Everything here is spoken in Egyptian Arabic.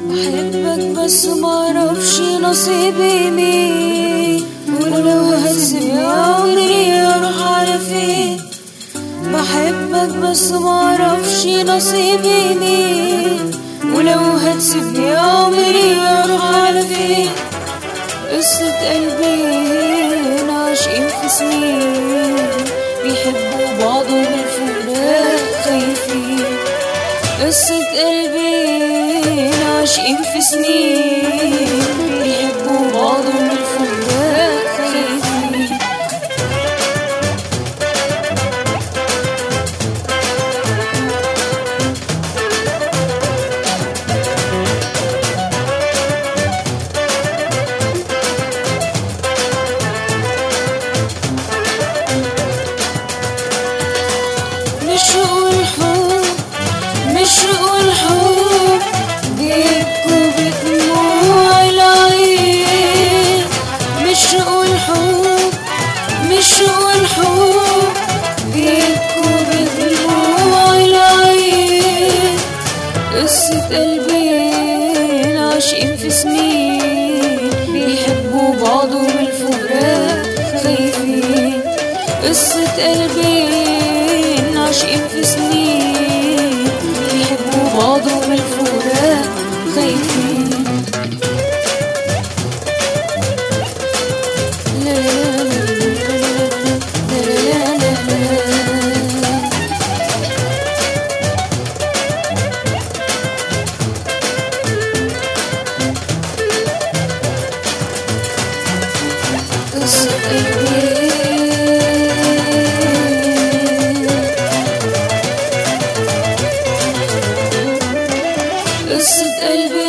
بحبك بس معرفش نصيبي مين ولو هسيب عمري اروح على فين بحبك بس معرفش نصيبي مين ولو هتسيبني عمري اروح على فين قصة قلبين عاشقين في سنين بيحبوا بعض وبالفراق خايفين قصة قلبين عاشقين في سنين بيحبوا بعض وبالفراق خايفين مش والحب مش والحب بيبكوا بدموع العين مش والحب مش والحب بيبكوا بدموع العين قصة قلبين عاشقين في سنين بيحبوا بعض وبالفراق خايفين قصة قلبين عاشقين في سنين بيحبوا بعض وبالفراق خايفين لا لا لا لا لا لا لا قصة قلبي قصة قلبي